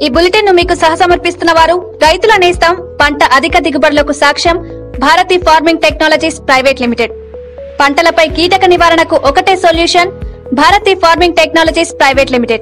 ఈ బులెటిన్ ను మీకు సహసమర్పిస్తున్న వారు రైతుల నేస్తం పంట అధిక దిగుబడులకు సాక్ష్యం Bharathi farming technologies private limited పంటలపై కీటక నివారణకు ఒకటే solution Bharathi farming technologies private limited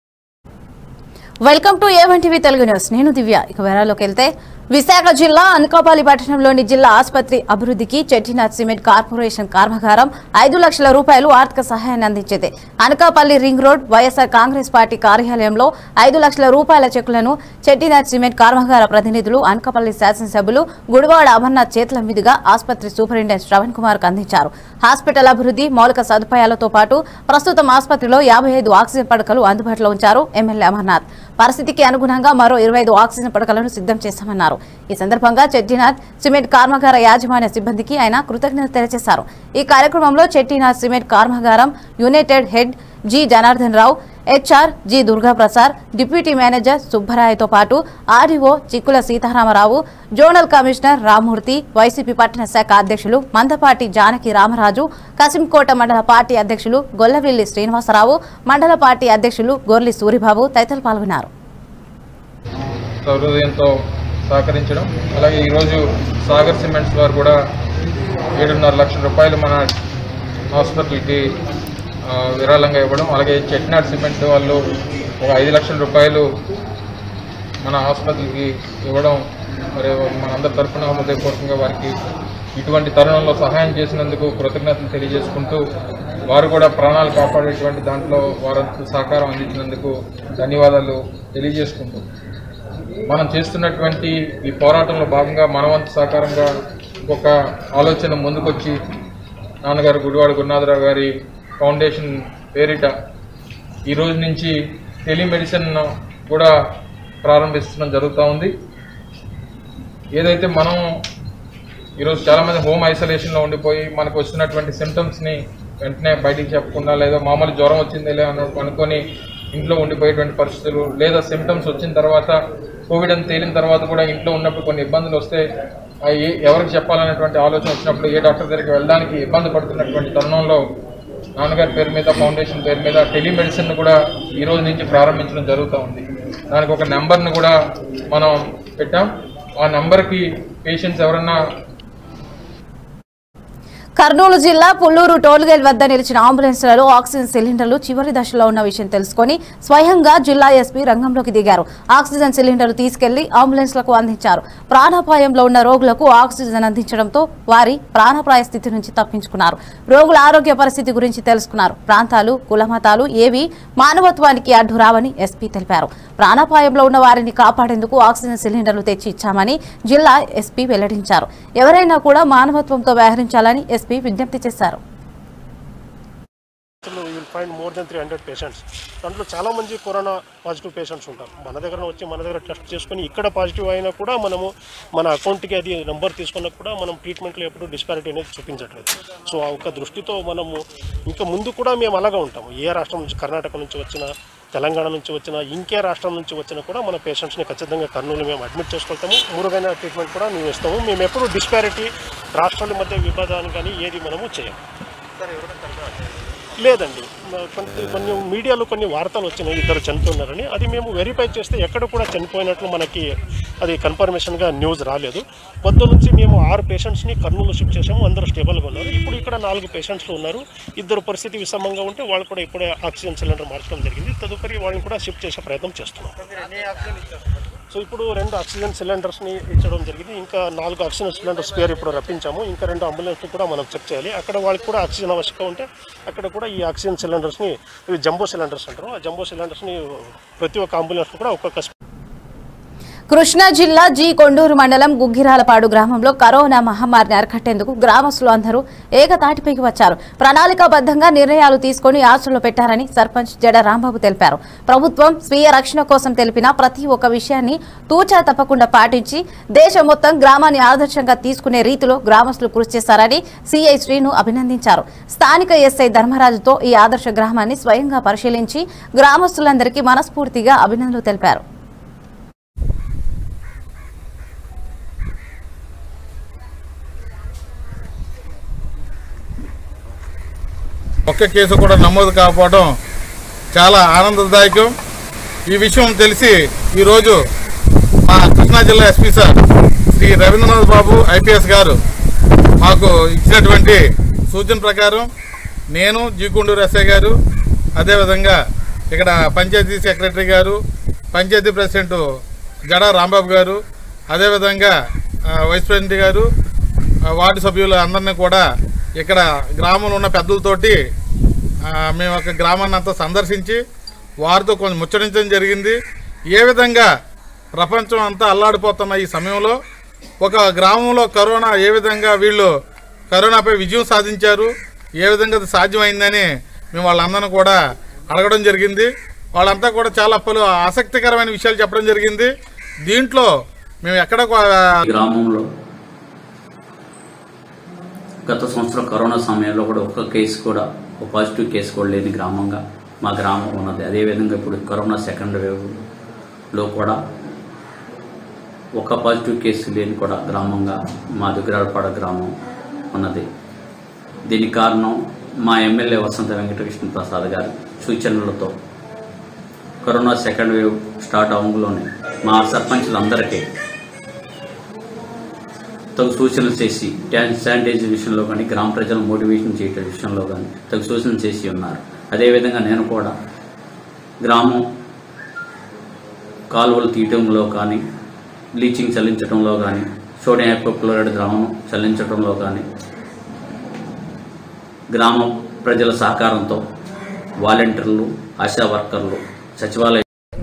welcome to A one TV Telugu news నేను దివ్య ఇక వివరాల్లోకి వెళ్తే విశాఖ జిల్లా అనకాపల్లి పట్టణంలోని జిల్లా ఆసుపత్రి అభివృద్ధికి చెట్టినాథ్ సిమెంట్ కార్పొరేషన్ కర్మాగారం ఐదు లక్షల రూపాయలు ఆర్థిక సహాయాన్ని అందించింది Anakapalli ring road YSR Congress party కార్యాలయంలో ఐదు లక్షల రూపాయల చెక్కులను చెట్టినాథ్ సిమెంట్ కర్మాగార ప్రతినిధులు అనకాపల్లి శాసనసభ్యులు గుడివాడ అమర్నాథ్ చేతుల మీదుగా ఆసుపత్రి సూపరింటెండెంట్ శ్రవణ్ కుమార్ కు అందించారు హాస్పిటల్ అభివృద్ధి మౌలిక సదుపాయాలతో పాటు ప్రస్తుతం ఆసుపత్రిలో యాభై ఐదు ఆక్సిజన్ పడకలు అందుబాటులో ఉంచారు ఎమ్మెల్యే అమర్నాథ్ పరిస్థితికి అనుగుణంగా మరో ఇరవై ఐదు ఆక్సిజన్ పడకలను సిద్ధం చేశామన్నారు ఈ సందర్భంగా చెట్టినాథ్ సిమెంట్ కర్మాగార యాజమాన్య సిబ్బందికి ఆయన కృతజ్ఞత తెలియజేశారు ఈ కార్యక్రమంలో చెట్టినాథ్ సిమెంట్ కర్మాగారం united head G Janardhan Rao HR G Durgaprasad deputy manager సుబ్బరాయతో పాటు RDO Chikkula Sitaramarao zonal commissioner Rammurthy YCP పట్టణ శాఖ అధ్యక్షులు మందపాటి జానకి రామరాజు కసింకోట మండల పార్టీ అధ్యక్షులు గొల్లవిల్లి శ్రీనివాసరావు మండల పార్టీ అధ్యక్షులు గొర్లి సూరిబాబు తదితరులు పాల్గొన్నారు సౌహృదయంతో సహకరించడం అలాగే ఈరోజు సాగర్ సిమెంట్స్ వారు కూడా ఏడున్నర లక్షల రూపాయలు మన హాస్పిటల్కి ఆ, విరాళంగా ఇవ్వడం అలాగే చెట్నాడ్ సిమెంట్ వాళ్ళు ఒక ఐదు లక్షల రూపాయలు మన హాస్పిటల్కి ఇవ్వడం మరి మనందరి తరఫున హృదయపూర్వకంగా వారికి ఇటువంటి తరుణంలో సహాయం చేసినందుకు కృతజ్ఞతలు తెలియజేసుకుంటూ వారు కూడా ప్రాణాలు కాపాడేటువంటి దాంట్లో వారంత సహకారం అందించినందుకు ధన్యవాదాలు తెలియజేసుకుంటూ మనం చేస్తున్నటువంటి ఈ పోరాటంలో భాగంగా మనవంతు సహకారంగా ఒక ఆలోచన ముందుకొచ్చి నాన్నగారు గుడివాడ గురునాథరావు గారి ఫౌండేషన్ పేరిట ఈ రోజు నుంచి టెలిమెడిసిన్ కూడా ప్రారంభించడం జరుగుతూ ఉంది ఏదైతే మనం ఈరోజు చాలామంది హోమ్ ఐసోలేషన్లో ఉండిపోయి మనకు వచ్చినటువంటి సిమ్టమ్స్ని వెంటనే బయటికి చెప్పకుండా లేదా మామూలు జ్వరం వచ్చిందేలే అను అనుకొని ఇంట్లో ఉండిపోయేటువంటి పరిస్థితులు లేదా సిమ్టమ్స్ వచ్చిన తర్వాత కోవిడ్ అని తేలిన తర్వాత కూడా ఇంట్లో ఉన్నప్పుడు కొన్ని ఇబ్బందులు వస్తే ఆ ఏ- ఎవరికి చెప్పాలనేటువంటి ఆలోచన వచ్చినప్పుడు ఏ డాక్టర్ దగ్గరికి వెళ్ళడానికి ఇబ్బంది పడుతున్నటువంటి తరుణంలో నాన్నగారి పేరు మీద ఫౌండేషన్ పేరు మీద టెలిమెడిసిన్ కూడా ఈ రోజు నుంచి ప్రారంభించడం జరుగుతూ ఉంది దానికి ఒక నెంబర్ను కూడా మనం పెట్టాం ఆ నెంబర్కి పేషెంట్స్ ఎవరన్నా కర్నూలు జిల్లా పుల్లూరు టోల్గేట్ వద్ద నిలిచిన అంబులెన్స్లలో ఆక్సిజన్ సిలిండర్లు చివరి దశలో ఉన్న విషయం తెలుసుకొని స్వయంగా జిల్లా ఎస్పీ రంగంలోకి దిగారు ఆక్సిజన్ సిలిండర్లు తీసుకెళ్లి అంబులెన్స్లకు అందించారు ప్రాణాపాయంలో ఉన్న రోగులకు ఆక్సిజన్ అందించడంతో వారి ప్రాణాపాయ స్థితి నుంచి తప్పించుకున్నారు రోగుల ఆరోగ్య పరిస్థితి గురించి తెలుసుకున్నారు ప్రాంతాలు కులమతాలు ఏవి మానవత్వానికి అడ్డు రావని ఎస్పీ తెలిపారు ప్రాణాపాయంలో ఉన్న వారిని కాపాడేందుకు ఆక్సిజన్ సిలిండర్లు తెచ్చి ఇచ్చామని జిల్లా ఎస్పీ వెల్లడించారు ఎవరైనా కూడా మానవత్వంతో వ్యవహరించాలని ఎస్పీ విజ్ఞప్తి చేశారు you will find more than three hundred patients దాంట్లో చాలా మంది కరోనా పాజిటివ్ పేషెంట్స్ ఉంటారు మన దగ్గర వచ్చి మన దగ్గర టెస్ట్ చేసుకొని ఇక్కడ పాజిటివ్ అయినా కూడా మనము మన అకౌంట్కి అది నెంబర్ తీసుకున్నా కూడా మనం ట్రీట్మెంట్లో ఎప్పుడు డిస్పారిటీ అనేది చూపించట్లేదు సో ఆ ఒక దృష్టితో మనము ఇంకా ముందు కూడా మేము అలాగే ఉంటాము ఏ రాష్ట్రం నుంచి కర్ణాటక నుంచి వచ్చిన తెలంగాణ నుంచి వచ్చిన ఇంకే రాష్ట్రం నుంచి వచ్చినా కూడా మన పేషెంట్స్ని ఖచ్చితంగా కర్నూలు మేము అడ్మిట్ చేసుకుంటాము మూడుగైన ట్రీట్మెంట్ కూడా మేము ఇస్తాము మేము ఎప్పుడు డిస్పారిటీ రాష్ట్రాల మధ్య విభేదాన్ని కానీ ఏది మనము చేయము లేదండి కొన్ని కొన్ని మీడియాలో కొన్ని వార్తలు వచ్చినాయి ఇద్దరు చనిపోయినారని అది మేము వెరిఫై చేస్తే ఎక్కడ కూడా చనిపోయినట్లు మనకి అది కన్ఫర్మేషన్గా న్యూస్ రాలేదు పొద్దు నుంచి మేము ఆరు పేషెంట్స్ని కర్నూలు షిఫ్ట్ చేసాము అందరూ స్టేబుల్గా ఉన్నారు ఇప్పుడు ఇక్కడ నాలుగు పేషెంట్స్లు ఉన్నారు ఇద్దరు పరిస్థితి విషమంగా ఉంటే వాళ్ళు కూడా ఇప్పుడే ఆక్సిజన్ సిలిండర్ మార్చడం జరిగింది తదుపరి వాళ్ళని కూడా షిఫ్ట్ చేసే ప్రయత్నం చేస్తున్నాం సో ఇప్పుడు రెండు ఆక్సిజన్ సిలిండర్స్ని ఇచ్చడం జరిగింది ఇంకా నాలుగు ఆక్సిజన్ సిలిండర్స్ పేరు ఇప్పుడు రప్పించాము ఇంకా రెండు అంబులెన్స్ కూడా మనం చెక్ చేయాలి అక్కడ వాళ్ళకి కూడా ఆక్సిజన్ ఆవశ్యకత ఉంటే అక్కడ కూడా ఈ ఆక్సిజన్ సిలిండర్స్ని ఇవి జంబో సిలిండర్స్ అంటారు ఆ జంబో సిలిండర్స్ని ప్రతి ఒక్క అంబులెన్స్ కూడా ఒక్కొక్క కృష్ణా జిల్లా జీ కొండూరు మండలం గుగ్గిరాలపాడు గ్రామంలో కరోనా మహమ్మారిని అరికట్టేందుకు గ్రామస్తులు అందరూ ఏకతాటిపైకి వచ్చారు ప్రణాళికాబద్ధంగా నిర్ణయాలు తీసుకుని ఆచరణలో పెట్టారని సర్పంచ్ జడ రాంబాబు తెలిపారు ప్రభుత్వం స్వీయ రక్షణ కోసం తెలిపిన ప్రతి ఒక్క విషయాన్ని తూచా తప్పకుండా పాటించి దేశం మొత్తం గ్రామాన్ని ఆదర్శంగా తీసుకునే రీతిలో గ్రామస్తులు కృషి చేశారని సిఐ శ్రీను అభినందించారు స్థానిక ఎస్ఐ ధర్మరాజుతో ఈ ఆదర్శ గ్రామాన్ని స్వయంగా పరిశీలించి గ్రామస్తులందరికీ మనస్ఫూర్తిగా అభినందనలు తెలిపారు ఒక్క కేసు కూడా నమోదు కాకపోవడం చాలా ఆనందదాయకం ఈ విషయం తెలిసి ఈరోజు మా కృష్ణా జిల్లా SP sir Shri Ravindranath Babu IPS గారు మాకు ఇచ్చినటువంటి సూచన ప్రకారం నేను జీకుండూరు ఎస్ఐ గారు అదేవిధంగా ఇక్కడ పంచాయతీ సెక్రటరీ గారు పంచాయతీ ప్రెసిడెంట్ జడా రాంబాబు గారు అదేవిధంగా ఆ, వైస్ ప్రెసిడెంట్ గారు ఆ, వార్డు సభ్యులు అందరినీ కూడా ఇక్కడ గ్రామంలో ఉన్న పెద్దలతోటి ఆ, మేము ఒక గ్రామాన్ని అంతా సందర్శించి వారితో కొంచెం ముచ్చరించడం జరిగింది ఏ విధంగా ప్రపంచం అంతా అల్లాడిపోతున్న ఈ సమయంలో ఒక గ్రామంలో కరోనా ఏ విధంగా వీళ్ళు కరోనాపై విజయం సాధించారు ఏ విధంగా అది సాధ్యమైందని మేము వాళ్ళందరినీ కూడా అడగడం జరిగింది వాళ్ళంతా కూడా చాలా పలు ఆసక్తికరమైన విషయాలు చెప్పడం జరిగింది దీంట్లో మేము ఎక్కడ కూ- ఈ గ్రామంలో గత సంవత్సరం కరోనా సమయంలో కూడా ఒక్క కేసు కూడా ఒక పాజిటివ్ కేసు కూడా లేని గ్రామంగా మా గ్రామం ఉన్నది అదేవిధంగా ఇప్పుడు కరోనా సెకండ్ వేవ్లో కూడా ఒక పాజిటివ్ కేసు లేని కూడా గ్రామంగా మా దుగ్గరాడపాడ గ్రామం ఉన్నది దీనికి కారణం మా ఎమ్మెల్యే వసంత వెంకటకృష్ణ ప్రసాద్ గారి సూచనలతో కరోనా సెకండ్ వేవ్ స్టార్ట్ అవ్వడంలోనే మా సర్పంచులందరికీ తగు సూచనలు చేసి ట్యాన్ శానిటైజర్ విషయంలో కానీ గ్రామ ప్రజలను మోటివేషన్ చేయటం విషయంలో కానీ తగు సూచనలు చేసి ఉన్నారు అదేవిధంగా నేను కూడా గ్రామం కాలువలు తీయటంలో కానీ బ్లీచింగ్ చల్లించడంలో కానీ సోడియం హైపోక్లోరైడ్ ద్రావణం చల్లించడంలో కానీ గ్రామ ప్రజల సహకారంతో వాలంటీర్లు ఆశా వర్కర్లు సచివాలయ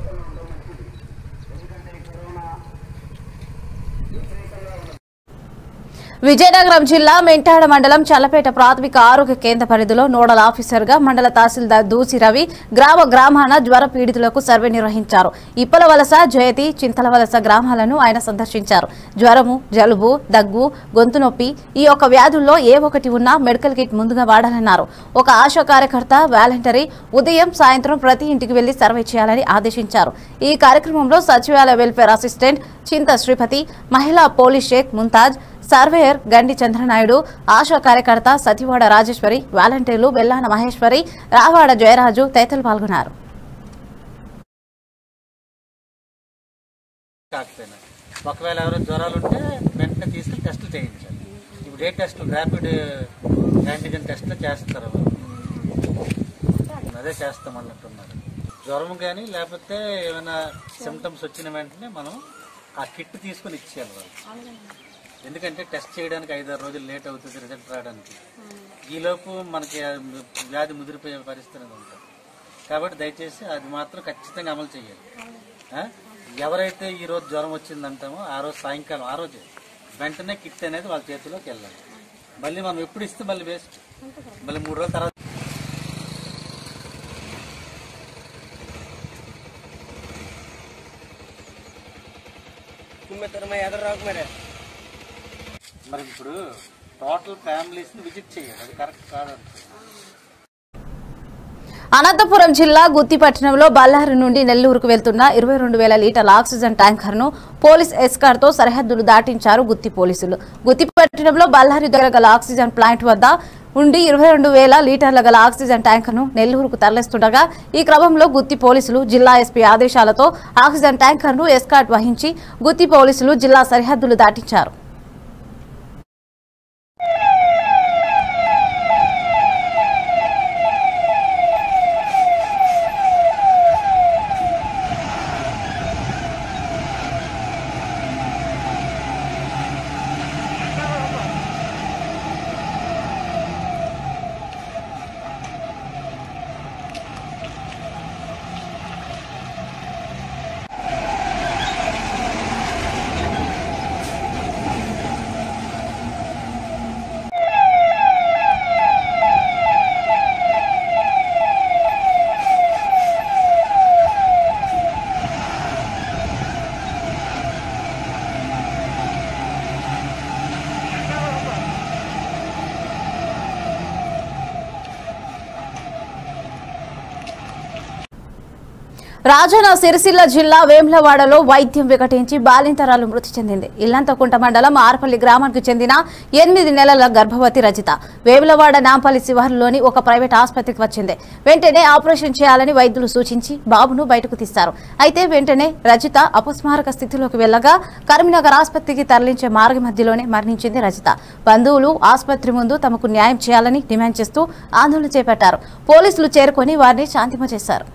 విజయనగరం జిల్లా మెంటాడ మండలం చల్లపేట ప్రాథమిక ఆరోగ్య కేంద్ర పరిధిలో నోడల్ ఆఫీసర్గా మండల తహసీల్దార్ దూసి రవి గ్రామ గ్రామాన జ్వర పీడితులకు సర్వే నిర్వహించారు ఇప్పల వలస జయతి చింతల వలస గ్రామాలను ఆయన సందర్శించారు జ్వరము జలుబు దగ్గు గొంతు నొప్పి ఈ యొక్క వ్యాధుల్లో ఏ ఒకటి ఉన్నా మెడికల్ కిట్ ముందుగా వాడాలన్నారు ఒక ఆశా కార్యకర్త వాలంటరీ ఉదయం సాయంత్రం ప్రతి ఇంటికి వెళ్లి సర్వే చేయాలని ఆదేశించారు ఈ కార్యక్రమంలో సచివాలయ వెల్ఫేర్ అసిస్టెంట్ చింత శ్రీపతి మహిళా పోలీస్ షేక్ ముంతాజ్ సర్వేయర్ గండి చంద్రనాయుడు ఆశా కార్యకర్త సతివాడ రాజేశ్వరి వాలంటీర్లు బెల్లాన మహేశ్వరి రావాడ జయరాజు తదితరులు పాల్గొన్నారు కాకపోయినా ఒకవేళ ఎవరో జ్వరాలు ఉంటే వెంటనే తీసుకెళ్ళి టెస్టులు చేయించాలి ఇప్పుడు ఏ టెస్టులు ర్యాపిడ్ యాంటీజెన్ టెస్ట్లు చేస్తారు అదే చేస్తాం అన్నట్టున్నారు జ్వరం కానీ లేకపోతే ఏమైనా సిమ్టమ్స్ వచ్చిన వెంటనే మనం ఆ కిట్ తీసుకొని ఇచ్చేయాలి వాళ్ళు ఎందుకంటే టెస్ట్ చేయడానికి ఐదారు రోజులు లేట్ అవుతుంది రిజల్ట్ రావడానికి ఈలోపు మనకి ఆ వ్యాధి ముదిరిపోయే పరిస్థితి అనేది ఉంటుంది కాబట్టి దయచేసి అది మాత్రం ఖచ్చితంగా అమలు చేయాలి ఆ? ఎవరైతే ఈ రోజు జ్వరం వచ్చిందంటామో ఆ రోజు సాయంకాలం ఆ రోజే వెంటనే కిట్ అనేది వాళ్ళ చేతిలోకి వెళ్ళాలి మళ్ళీ మనం ఎప్పుడు ఇస్తే మళ్ళీ వేస్ట్ మళ్ళీ మూడు రోజుల తర్వాత మరి ఇప్పుడు టోటల్ ఫ్యామిలీస్ ని విజిట్ చేయాలి అది కరెక్ట్ కాదంట అనంతపురం జిల్లా గుత్తిపట్టణంలో బళ్ళారి నుండి నెల్లూరుకు వెళ్తున్న ఇరవై రెండు వేల లీటర్ల ఆక్సిజన్ ట్యాంకర్ను పోలీస్ ఎస్కార్తో సరిహద్దులు దాటించారు గుత్తి పోలీసులు గుత్తిపట్టణంలో బళ్ళారి దగ్గర గల ఆక్సిజన్ ప్లాంట్ వద్ద ఉండి ఇరవై రెండు వేల లీటర్ల గల ఆక్సిజన్ ట్యాంకర్ను నెల్లూరుకు తరలిస్తుండగా ఈ క్రమంలో గుత్తి పోలీసులు జిల్లా ఎస్పీ ఆదేశాలతో ఆక్సిజన్ ట్యాంకర్ను ఎస్కార్ట్ వహించి గుత్తి పోలీసులు జిల్లా సరిహద్దులు దాటించారు రాజన్న సిరిసిల్ల జిల్లా వేములవాడలో వైద్యం వికటించి బాలింతరాలు మృతి చెందింది ఇల్లంతకుంట మండలం ఆర్పల్లి గ్రామానికి చెందిన ఎనిమిది నెలల గర్భవతి రజిత వేములవాడ నాంపల్లి శివారులోని ఒక ప్రైవేట్ ఆసుపత్రికి వచ్చింది వెంటనే ఆపరేషన్ చేయాలని వైద్యులు సూచించి బాబును బయటకు తీశారు అయితే వెంటనే రజిత అపస్మారక స్థితిలోకి వెళ్లగా కరీంనగర్ ఆసుపత్రికి తరలించే మార్గ మధ్యలోనే మరణించింది రజిత బంధువులు ఆసుపత్రి ముందు తమకు న్యాయం చేయాలని డిమాండ్ చేస్తూ ఆందోళన చేపట్టారు పోలీసులు చేరుకొని వారిని శాంతింపజేశారు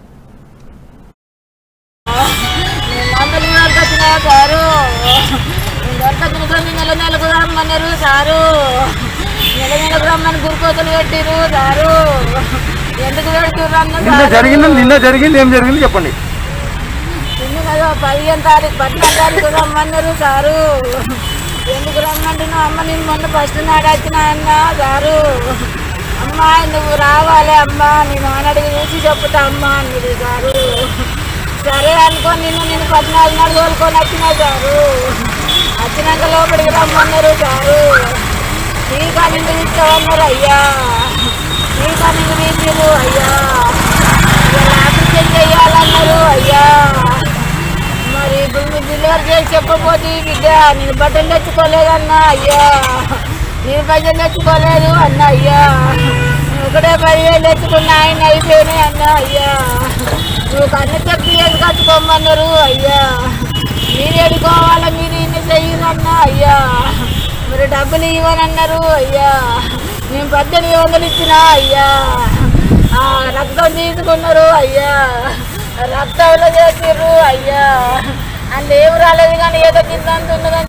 మందులు దొరకొచ్చిన సారు దొరకొచ్చిన కొన్ని నెల నెలకు రమ్మన్నారు సారు నెల నెలకు రమ్మని గురుకోతలు పెట్టిరు సారు ఎందుకు పెడుతుర్రు నిన్న జరిగింది నిన్న జరిగింది ఏం జరిగింది చెప్పండి నిన్న కదా పదిహేను తారీఖు పద్నాలుగు తారీఖు రమ్మన్నారు సారు ఎందుకు రమ్మంటున్నావు అమ్మ నేను మొన్న ఫస్ట్ నాడు వచ్చిన అన్న సారు అమ్మ నువ్వు రావాలి అమ్మ నేను ఆనడికి చూసి చెప్తా అమ్మ అన్నది సారు సరే అనుకోని నిన్ను నేను పద్నాలుగు నాడు తోలుకొని వచ్చిన సారు వచ్చినాక లోపలికి రమ్మన్నారు సారు టీకా నిన్ను తీసుకోమన్నారు అయ్యా టీకా నిన్ను తీసిరు అయ్యా ఇలా ఆపరేషన్ చెయ్యాలన్నారు అయ్యా మరి ఇప్పుడు మీరు డెలివరీ చేసి చెప్పబోతే బిడ్డ నేను బట్టలు తెచ్చుకోలేదన్నా అయ్యా నేను పైసలు తెచ్చుకోలేదు అన్న అయ్యా నేను ఒకటే పదివేలు తెచ్చుకున్న ఆయన అయిపోయినాయి అన్న అయ్యా నువ్వు కన్ను చెప్పి ఏది కట్టుకోమన్నారు అయ్యా మీరు ఎడుకోవాలా మీరు ఇన్ని చెయ్యనన్నా అయ్యా మరి డబ్బులు ఇవ్వనన్నారు అయ్యా నేను పద్దెనిమిది వందలు ఇచ్చినా అయ్యా ఆ, రక్తం తీసుకున్నారు అయ్యా రక్తంలో చేసిర్రు అయ్యా అందులో ఏం రాలేదు కానీ ఏదో తిందంత ఉన్నదని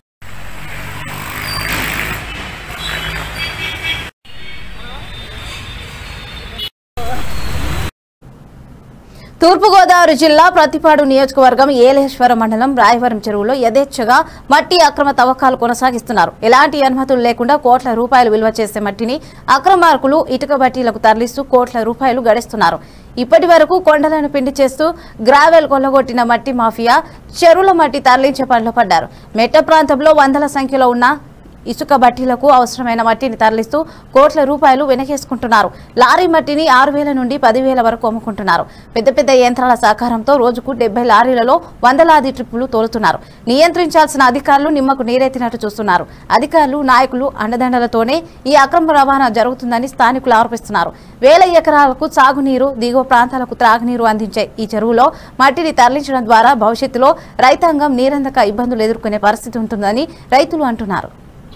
తూర్పుగోదావరి జిల్లా ప్రతిపాడు నియోజకవర్గం ఏలేశ్వర మండలం రాయవరం చెరువులో యథేచ్ఛగా మట్టి అక్రమ తవ్వకాలు కొనసాగిస్తున్నారు ఎలాంటి అనుమతులు లేకుండా కోట్ల రూపాయలు విలువ చేసే మట్టిని అక్రమార్కులు ఇటుక బట్టీలకు తరలిస్తూ కోట్ల రూపాయలు గడిస్తున్నారు ఇప్పటి వరకు కొండలను పిండి చేస్తూ గ్రావెల్ కొల్లగొట్టిన మట్టి మాఫియా చెరువుల మట్టి తరలించే పనిలో పడ్డారు మెట్ట ప్రాంతంలో వందల సంఖ్యలో ఉన్న ఇసుక బట్టీలకు అవసరమైన మట్టిని తరలిస్తూ కోట్ల రూపాయలు వెనకేసుకుంటున్నారు లారీ మట్టిని ఆరు వేల నుండి పదివేల వరకు అమ్ముకుంటున్నారు పెద్ద పెద్ద యంత్రాల సహకారంతో రోజుకు డెబ్బై లారీలలో వందలాది ట్రిప్పులు తోలుతున్నారు నియంత్రించాల్సిన అధికారులు నిమ్మకు నీరెత్తినట్టు చూస్తున్నారు అధికారులు నాయకులు అండదండలతోనే ఈ అక్రమ రవాణా జరుగుతుందని స్థానికులు ఆరోపిస్తున్నారు వేల ఎకరాలకు సాగునీరు దిగువ ప్రాంతాలకు త్రాగునీరు అందించే ఈ చెరువులో మట్టిని తరలించడం ద్వారా భవిష్యత్తులో రైతాంగం నీరందక ఇబ్బందులు ఎదుర్కొనే పరిస్థితి ఉంటుందని రైతులు అంటున్నారు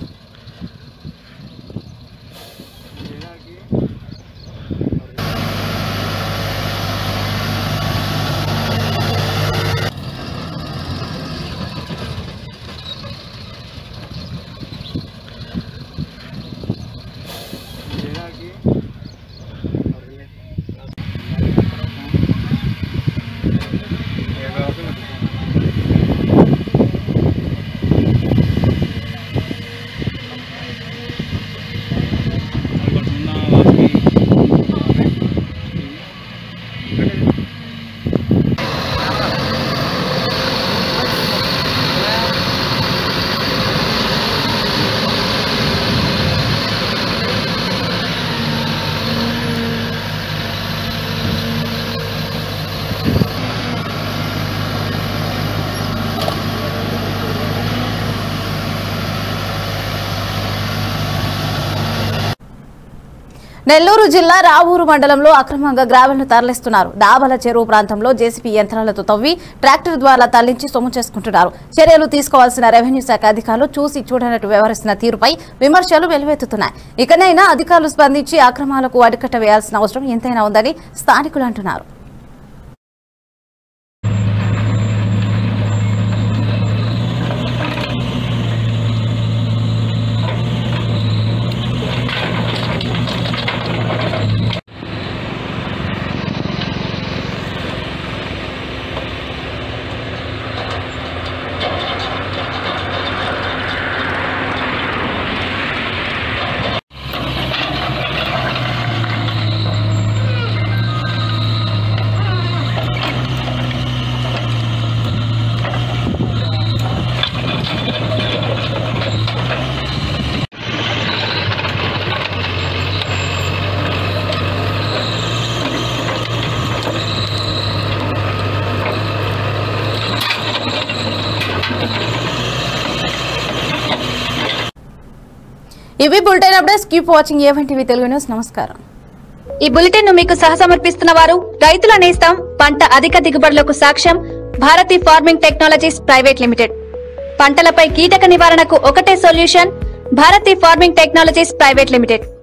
నెల్లూరు జిల్లా రావూరు మండలంలో అక్రమంగా గ్రావెల్ను తరలిస్తున్నారు దాబల చెరువు ప్రాంతంలో జేసీబీ యంత్రాలతో తవ్వి ట్రాక్టర్ ద్వారా తరలించి సొమ్ము చేసుకుంటున్నారు చర్యలు తీసుకోవాల్సిన రెవెన్యూ శాఖ అధికారులు చూసి చూడనట్టు వ్యవహరిస్తున్న తీరుపై విమర్శలు వెలువెత్తుతున్నాయి ఇకనైనా అధికారులు స్పందించి అక్రమాలకు అడ్డుకట్ట వేయాల్సిన అవసరం ఎంతైనా ఉందని స్థానికులు అంటున్నారు ఇవి bulletin updates keep watching A one TV Telugu news నమస్కారం ఈ బులెటిన్ ను మీకు సహసమర్పిస్తున్న వారు రైతుల నేస్తం పంట అధిక దిగుబడులకు సాక్ష్యం Bharathi farming technologies private limited పంటలపై కీటక నివారణకు ఒకటే solution Bharathi farming technologies private limited